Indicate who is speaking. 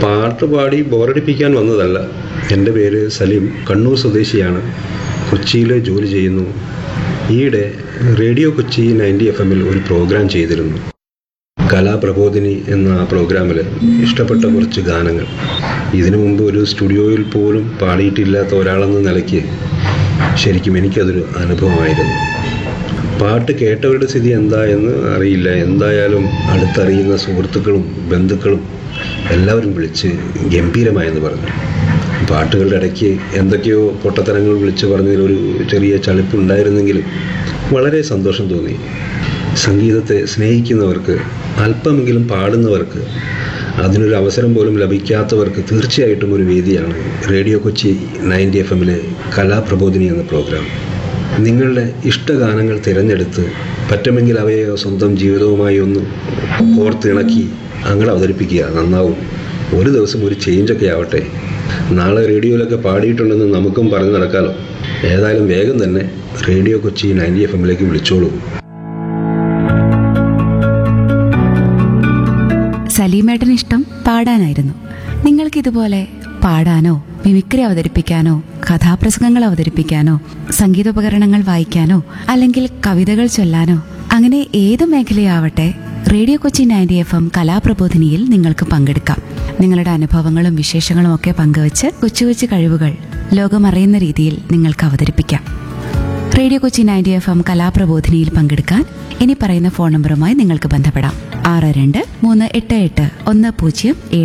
Speaker 1: പാട്ട് പാടി ബോറടിപ്പിക്കാൻ വന്നതല്ല എൻ്റെ പേര് സലീം കണ്ണൂർ സ്വദേശിയാണ് കൊച്ചിയിൽ ജോലി ചെയ്യുന്നു ഈയിടെ റേഡിയോ കൊച്ചി നയൻറ്റി എഫ് എമ്മിൽ ഒരു പ്രോഗ്രാം ചെയ്തിരുന്നു കലാപ്രബോധിനി എന്ന ആ പ്രോഗ്രാമിൽ ഇഷ്ടപ്പെട്ട കുറച്ച് ഗാനങ്ങൾ ഇതിനു മുമ്പ് ഒരു സ്റ്റുഡിയോയിൽ പോലും പാടിയിട്ടില്ലാത്ത ഒരാളെന്ന നിലയ്ക്ക് ശരിക്കും എനിക്കതൊരു അനുഭവമായിരുന്നു പാട്ട് കേട്ടവരുടെ സ്ഥിതി എന്താ എന്ന് അറിയില്ല എന്തായാലും അടുത്തറിയുന്ന സുഹൃത്തുക്കളും ബന്ധുക്കളും എല്ലാവരും വിളിച്ച് ഗംഭീരമായെന്ന് പറഞ്ഞു പാട്ടുകളുടെ ഇടയ്ക്ക് എന്തൊക്കെയോ പൊട്ടത്തരങ്ങൾ വിളിച്ച് പറഞ്ഞതിൽ ഒരു ചെറിയ ചളിപ്പുണ്ടായിരുന്നെങ്കിലും വളരെ സന്തോഷം തോന്നി സംഗീതത്തെ സ്നേഹിക്കുന്നവർക്ക് അല്പമെങ്കിലും പാടുന്നവർക്ക് അതിനൊരു അവസരം പോലും ലഭിക്കാത്തവർക്ക് തീർച്ചയായിട്ടും ഒരു വേദിയാണ് റേഡിയോ കൊച്ചി നയൻറ്റി എഫ് എമ്മിലെ കലാപ്രബോധിനി എന്ന പ്രോഗ്രാം നിങ്ങളുടെ ഇഷ്ടഗാനങ്ങൾ തിരഞ്ഞെടുത്ത് പറ്റുമെങ്കിൽ അവയെ സ്വന്തം ജീവിതവുമായി ഒന്ന് ഓർത്തിണക്കി അങ്ങനെ അവതരിപ്പിക്കുക നന്നാവും ഒരു ദിവസം ഒരു ചേഞ്ചൊക്കെ ആവട്ടെ നാളെ റേഡിയോയിലൊക്കെ പാടിയിട്ടുണ്ടെന്ന് നമുക്കും പറഞ്ഞു നടക്കാമല്ലോ ഏതായാലും വേഗം തന്നെ റേഡിയോ കൊച്ചി നയൻറ്റി എഫ് എമ്മിലേക്ക് വിളിച്ചോളൂ
Speaker 2: സലീമേട്ടന് ഇഷ്ടം പാടാനായിരുന്നു നിങ്ങൾക്ക് ഇതുപോലെ പാടാനോ മിമിക്രി അവതരിപ്പിക്കാനോ കഥാപ്രസംഗങ്ങൾ അവതരിപ്പിക്കാനോ സംഗീതോപകരണങ്ങൾ വായിക്കാനോ അല്ലെങ്കിൽ കവിതകൾ ചൊല്ലാനോ അങ്ങനെ ഏത് മേഖലയാവട്ടെ radio Kochi ninety F M കലാപ്രബോധിനിയിൽ നിങ്ങൾക്ക് പങ്കെടുക്കാം നിങ്ങളുടെ അനുഭവങ്ങളും വിശേഷങ്ങളും ഒക്കെ പങ്കുവച്ച് കൊച്ചു കൊച്ചു കഴിവുകൾ ലോകമറിയുന്ന രീതിയിൽ നിങ്ങൾക്ക് അവതരിപ്പിക്കാം radio Kochi ninety F M കലാപ്രബോധിനിയിൽ പങ്കെടുക്കാൻ ഇനി പറയുന്ന ഫോൺ നമ്പറുമായി നിങ്ങൾക്ക് ബന്ധപ്പെടാം ആറ് രണ്ട് മൂന്ന് എട്ട് എട്ട് ഒന്ന് പൂജ്യം ഏഴ്